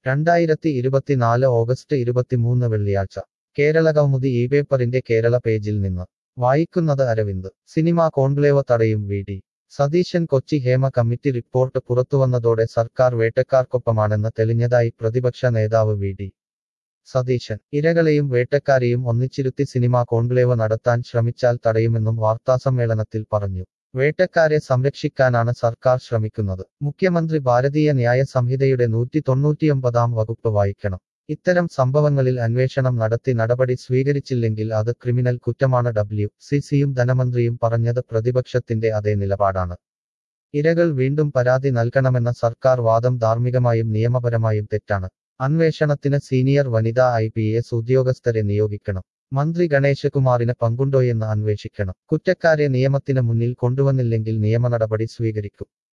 രണ്ടായിരത്തി ഇരുപത്തിനാല് ഓഗസ്റ്റ് ഇരുപത്തിമൂന്ന് വെള്ളിയാഴ്ച കേരള കൗമുദി ഈ പേപ്പറിന്റെ കേരള പേജിൽ നിന്ന് വായിക്കുന്നത് അരവിന്ദ് സിനിമാ കോൺക്ലേവ് തടയും V D Satheesan Kochi Hema committee report പുറത്തുവന്നതോടെ സർക്കാർ വേട്ടക്കാർക്കൊപ്പമാണെന്ന് തെളിഞ്ഞതായി പ്രതിപക്ഷ നേതാവ് വി ഡി സതീശൻ ഇരകളെയും വേട്ടക്കാരെയും ഒന്നിച്ചിരുത്തി സിനിമാ കോൺക്ലേവ് നടത്താൻ ശ്രമിച്ചാൽ തടയുമെന്നും വാർത്താസമ്മേളനത്തിൽ പറഞ്ഞു വേട്ടക്കാരെ സംരക്ഷിക്കാനാണ് സർക്കാർ ശ്രമിക്കുന്നത് മുഖ്യമന്ത്രി ഭാരതീയ ന്യായ സംഹിതയുടെ നൂറ്റി തൊണ്ണൂറ്റിയൊമ്പതാം വകുപ്പ് വായിക്കണം ഇത്തരം സംഭവങ്ങളിൽ അന്വേഷണം നടത്തി നടപടി സ്വീകരിച്ചില്ലെങ്കിൽ അത് ക്രിമിനൽ കുറ്റമാണ് ഡബ്ല്യു സി സിയും ധനമന്ത്രിയും പറഞ്ഞത് പ്രതിപക്ഷത്തിന്റെ അതേ നിലപാടാണ് ഇരകൾ വീണ്ടും പരാതി നൽകണമെന്ന സർക്കാർ വാദം ധാർമ്മികമായും നിയമപരമായും തെറ്റാണ് അന്വേഷണത്തിന് സീനിയർ വനിതാ ഐ പി എസ് ഉദ്യോഗസ്ഥരെ നിയോഗിക്കണം മന്ത്രി ഗണേശകുമാറിന് പങ്കുണ്ടോയെന്ന് അന്വേഷിക്കണം കുറ്റക്കാരെ നിയമത്തിന് മുന്നിൽ കൊണ്ടുവന്നില്ലെങ്കിൽ നിയമ നടപടി സ്വീകരിക്കും